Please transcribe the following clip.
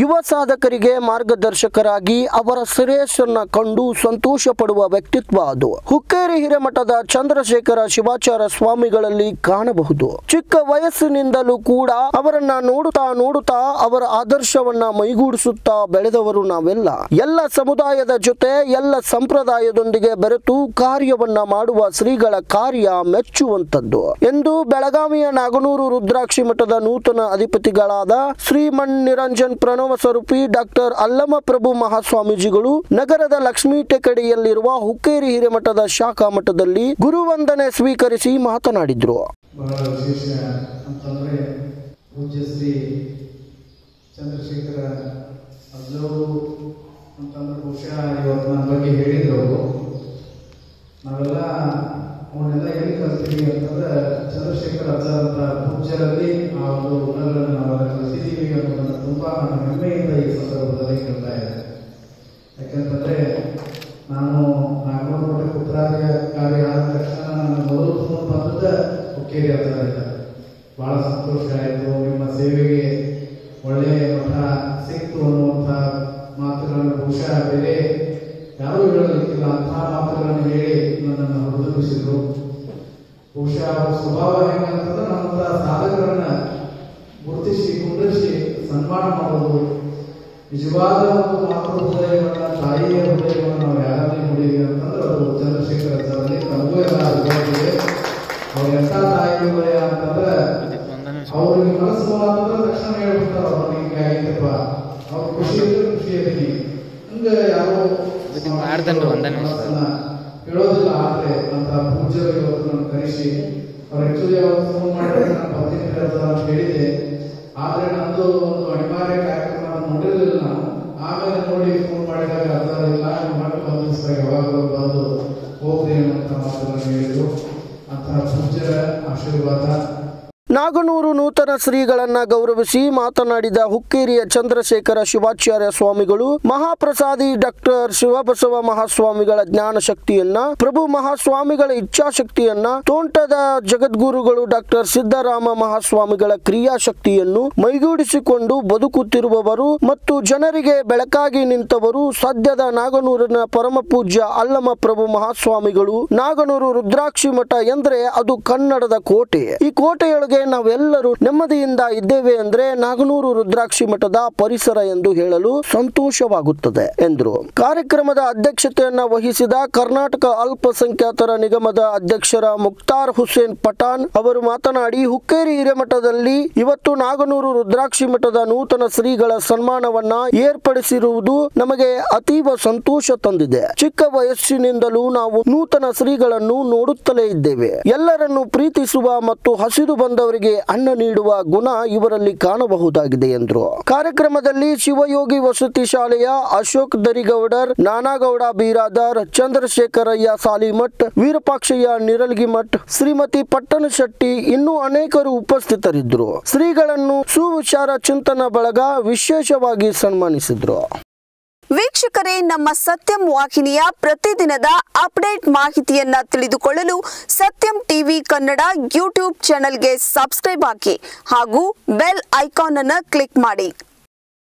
ಯುವ ಸಾಧಕರಿಗೆ ಮಾರ್ಗದರ್ಶಕರಾಗಿ ಅವರ ಶ್ರೇಯಸ್ಸನ್ನ ಕಂಡು ಸಂತೋಷ ಪಡುವ ವ್ಯಕ್ತಿತ್ವ ಅದು ಹುಕ್ಕೇರಿ ಹಿರೇಮಠದ ಚಂದ್ರಶೇಖರ ಶಿವಾಚಾರ್ಯ ಸ್ವಾಮಿಗಳಲ್ಲಿ ಕಾಣಬಹುದು ಚಿಕ್ಕ ವಯಸ್ಸಿನಿಂದಲೂ ಕೂಡ ಅವರನ್ನ ನೋಡುತ್ತಾ ನೋಡುತ್ತಾ ಅವರ ಆದರ್ಶವನ್ನ ಮೈಗೂಡಿಸುತ್ತಾ ಬೆಳೆದವರು ನಾವೆಲ್ಲ ಎಲ್ಲ ಸಮುದಾಯದ ಜೊತೆ ಎಲ್ಲ ಸಂಪ್ರದಾಯದೊಂದಿಗೆ ಬೆರೆತು ಕಾರ್ಯವನ್ನ ಮಾಡುವ ಶ್ರೀಗಳ ಕಾರ್ಯ ಮೆಚ್ಚುವಂತದ್ದು ಎಂದು ಬೆಳಗಾವಿಯ ನಾಗನೂರು ರುದ್ರಾಕ್ಷಿ ಮಠದ ನೂತನ ಅಧಿಪತಿಗಳಾದ ಶ್ರೀಮಣ್ ನಿರಂಜನ್ ಪ್ರಣವ ಸ್ವರೂಪಿ ಡಾಕ್ಟರ್ ಅಲ್ಲಮ ಪ್ರಭು ಮಹಾಸ್ವಾಮೀಜಿಗಳು ನಗರದ ಲಕ್ಷ್ಮೀ ಟೆಕಡಿಯಲ್ಲಿರುವ ಹುಕ್ಕೇರಿ ಹಿರೇಮಠದ ಶಾಖಾ ಮಠದಲ್ಲಿ ಗುರುವಂದನೆ ಸ್ವೀಕರಿಸಿ ಮಾತನಾಡಿದ್ರು ಬಹಳ ವಿಶೇಷ ಅಂತಂದರೆ ಪೂಜ್ಯ ಶ್ರೀ ಚಂದ್ರಶೇಖರ ಅಜ್ಜವರು ಅಂತಂದ್ರೆ ಬಹುಶಃ ಇವತ್ತು ನನ್ನ ಬಗ್ಗೆ ಹೇಳಿದ್ರು ಅವರು ನಾವೆಲ್ಲ ಅವನ್ನೆಲ್ಲ ಎಲ್ಲಿ ಕಲ್ತೀವಿ ಅಂತಂದ್ರೆ ಚಂದ್ರಶೇಖರ ಅಜ್ಜ ಅಂತ ಪೂಜ್ಯರಲ್ಲಿ ಆ ಒಂದು ಗುಣಗಳನ್ನು ನಾವೆಲ್ಲ ಕಲಿತಿದ್ದೀವಿ ಅನ್ನೋದನ್ನು ತುಂಬ ನಾನು ಹೆಮ್ಮೆಯಿಂದ ಈ ಸಂದರ್ಭದಲ್ಲಿ ಹೇಳ್ತಾ ಇದ್ದೇನೆ ಯಾಕಂತಂದ್ರೆ ನಾನು ನಾಗಮಠ ಪುತ್ರಾರ್ಯ ಕಾರ್ಯ ಆದ ತಕ್ಷಣ ನನ್ನ ಮೊದಲು ಫೋನ್ ಬಂದದ್ದ ಹುಕ್ಕೇರಿ ಹತ್ತಿರದಿಂದ ಬಹಳ ಸಂತೋಷ ಆಯಿತು ನಿಮ್ಮ ಸೇವೆಗೆ ಒಳ್ಳೆಯ ಮಠ ಸಿಕ್ತು ಅನ್ನುವಂಥ ಮಾತುಗಳನ್ನು ಬಹುಶಃ ಬೇರೆ ಯಾರೂ ಹೇಳಲಿಕ್ಕಿಲ್ಲ ಅಂತಹ ಮಾತುಗಳನ್ನು ಹೇಳಿ ನನ್ನನ್ನು ಹುರಿದುಂಬಿಸಿದ್ರು ಬಹುಶಃ ಅವರ ಸ್ವಭಾವ ಹೆಂಗಂತಂದ್ರೆ ನಮ್ಮಂಥ ಸಾಧಕರನ್ನ ಗುರುತಿಸಿ ಕುಂದಿರಿಸಿ ಸನ್ಮಾನ ಮಾಡೋದು ನಿಜವಾದ ಒಂದು ಮಾತೃ ಹೃದಯವನ್ನ ತಾಯಿಯ ಹೃದಯವನ್ನು ನಾವು ಯಾರಲ್ಲಿ ನೋಡಿದ್ವಿ ಅಂತಂದ್ರೆ ಅದು ಚಂದ್ರಶೇಖರ ಅಜ್ಜರಲ್ಲಿ ನಮಗೂ ಎಲ್ಲ ಅನುಭವವಿದೆ ಅವ್ರ ಎಂಥ ತಾಯಿ ಹೃದಯ ಅಂತಂದ್ರೆ ಅವ್ರಿಗೆ ಮನಸ್ಸು ಅಂತಂದ್ರೆ ತಕ್ಷಣ ಹೇಳ್ಬಿಡ್ತಾರ ಅವ್ರು ಹಿಂಗೆ ಆಗೈತಪ್ಪ ಅವ್ರ ಖುಷಿ ಇದ್ರೆ ಖುಷಿ ಇದೀನಿ ಹಂಗ ಯಾರೋ ಇದು ಮಾಡ್ದಂಡು ವಂದನೆ ಸರ್. ಮನಸ್ಸನ್ನ ಹೇಳೋದಿಲ್ಲ ಆದ್ರೆ ಅಂತ ಪೂಜ್ಯರು ಇವತ್ತು ನಾನು ಕರೆಸಿ ಅವ್ರು ಆಕ್ಚುಲಿ ಅವತ್ತು ಫೋನ್ ಮಾಡಿದ್ರೆ ನಾನು ಬರ್ತೀನಿ ಅಂತ ಹೇಳಿದೆ ಆದ್ರೆ ನಂದು ಒಂದು ಅನಿವಾರ್ಯ ಕಾರ್ಯಕ್ರಮ ನೋಡಿರಲಿಲ್ಲ ನಾನು ಆಮೇಲೆ ನೋಡಿ ಫೋನ್ ಮಾಡಿದಾಗ ಅರ್ಥ ಇಲ್ಲ ನಿಮ್ಮ ಮಠ ಬಂಧಿಸಿದಾಗ ಯಾವಾಗಲೂ ಬಂದು ಹೋಗ್ರಿ ಅನ್ನುವಂಥ ಮಾತುಗಳನ್ನು ಹೇಳಿದ್ರು ಅಂತಹ ಪೂಜ್ಯರ ಆಶೀರ್ವಾದ ನಾಗನೂರು ನೂತನ ಶ್ರೀಗಳನ್ನ ಗೌರವಿಸಿ ಮಾತನಾಡಿದ ಹುಕ್ಕೇರಿಯ ಚಂದ್ರಶೇಖರ ಶಿವಾಚಾರ್ಯ ಸ್ವಾಮಿಗಳು ಮಹಾಪ್ರಸಾದಿ ಡಾಕ್ಟರ್ ಶಿವಬಸವ ಮಹಾಸ್ವಾಮಿಗಳ ಜ್ಞಾನ ಶಕ್ತಿಯನ್ನ ಪ್ರಭು ಮಹಾಸ್ವಾಮಿಗಳ ಇಚ್ಛಾಶಕ್ತಿಯನ್ನ ತೋಂಟದ ಜಗದ್ಗುರುಗಳು ಡಾಕ್ಟರ್ ಸಿದ್ದರಾಮ ಮಹಾಸ್ವಾಮಿಗಳ ಕ್ರಿಯಾಶಕ್ತಿಯನ್ನು ಮೈಗೂಡಿಸಿಕೊಂಡು ಬದುಕುತ್ತಿರುವವರು ಮತ್ತು ಜನರಿಗೆ ಬೆಳಕಾಗಿ ನಿಂತವರು ಸದ್ಯದ ನಾಗನೂರಿನ ಪರಮ ಪೂಜ್ಯ ಅಲ್ಲಮ ಪ್ರಭು ಮಹಾಸ್ವಾಮಿಗಳು ನಾಗನೂರು ರುದ್ರಾಕ್ಷಿ ಮಠ ಎಂದ್ರೆ ಅದು ಕನ್ನಡದ ಕೋಟೆ ಈ ಕೋಟೆಯೊಳಗೆ ನಾವೆಲ್ಲರೂ ನೆಮ್ಮದಿಯಿಂದ ಇದ್ದೇವೆ ಅಂದ್ರೆ ನಾಗನೂರು ರುದ್ರಾಕ್ಷಿ ಮಠದ ಪರಿಸರ ಎಂದು ಹೇಳಲು ಸಂತೋಷವಾಗುತ್ತದೆ ಎಂದರು ಕಾರ್ಯಕ್ರಮದ ಅಧ್ಯಕ್ಷತೆಯನ್ನ ವಹಿಸಿದ ಕರ್ನಾಟಕ ಅಲ್ಪಸಂಖ್ಯಾತರ ನಿಗಮದ ಅಧ್ಯಕ್ಷರ ಮುಕ್ತಾರ್ ಹುಸೇನ್ ಪಠಾಣ್ ಅವರು ಮಾತನಾಡಿ ಹುಕ್ಕೇರಿ ಹಿರೇಮಠದಲ್ಲಿ ಇವತ್ತು ನಾಗನೂರು ರುದ್ರಾಕ್ಷಿ ಮಠದ ನೂತನ ಶ್ರೀಗಳ ಸನ್ಮಾನವನ್ನ ಏರ್ಪಡಿಸಿರುವುದು ನಮಗೆ ಅತೀವ ಸಂತೋಷ ತಂದಿದೆ ಚಿಕ್ಕ ವಯಸ್ಸಿನಿಂದಲೂ ನಾವು ನೂತನ ಶ್ರೀಗಳನ್ನು ನೋಡುತ್ತಲೇ ಇದ್ದೇವೆ ಎಲ್ಲರನ್ನು ಪ್ರೀತಿಸುವ ಮತ್ತು ಹಸಿದು ಬಂದವರಿಗೆ ಅನ್ನ ನೀಡುವ ಗುಣ ಇವರಲ್ಲಿ ಕಾಣಬಹುದಾಗಿದೆ ಎಂದರು ಕಾರ್ಯಕ್ರಮದಲ್ಲಿ ಶಿವಯೋಗಿ ವಸತಿ ಶಾಲೆಯ ಅಶೋಕ್ ದರಿಗೌಡರ್ ನಾನಾಗೌಡ ಬೀರಾದಾರ್ ಚಂದ್ರಶೇಖರಯ್ಯ ಸಾಲಿಮಠ್ ವೀರಪಾಕ್ಷಯ್ಯ ನಿರಲ್ಗಿಮಠ್ ಶ್ರೀಮತಿ ಪಟ್ಟಣ ಶೆಟ್ಟಿ ಇನ್ನೂ ಅನೇಕರು ಉಪಸ್ಥಿತರಿದ್ದರು ಶ್ರೀಗಳನ್ನು ಸುವಿಚಾರ ಚಿಂತನ ಬಳಗ ವಿಶೇಷವಾಗಿ ಸನ್ಮಾನಿಸಿದ್ರು ವೀಕ್ಷಕರೇ ನಮ್ಮ ಸತ್ಯಂ ವಾಹಿನಿಯ ಪ್ರತಿದಿನದ ಅಪ್ಡೇಟ್ ಮಾಹಿತಿಯನ್ನ ತಿಳಿದುಕೊಳ್ಳಲು ಸತ್ಯಂ ಟಿವಿ ಕನ್ನಡ ಯೂಟ್ಯೂಬ್ ಚಾನೆಲ್ಗೆ ಸಬ್ಸ್ಕ್ರೈಬ್ ಹಾಕಿ ಹಾಗೂ ಬೆಲ್ ಐಕಾನ್ ಅನ್ನು ಕ್ಲಿಕ್ ಮಾಡಿ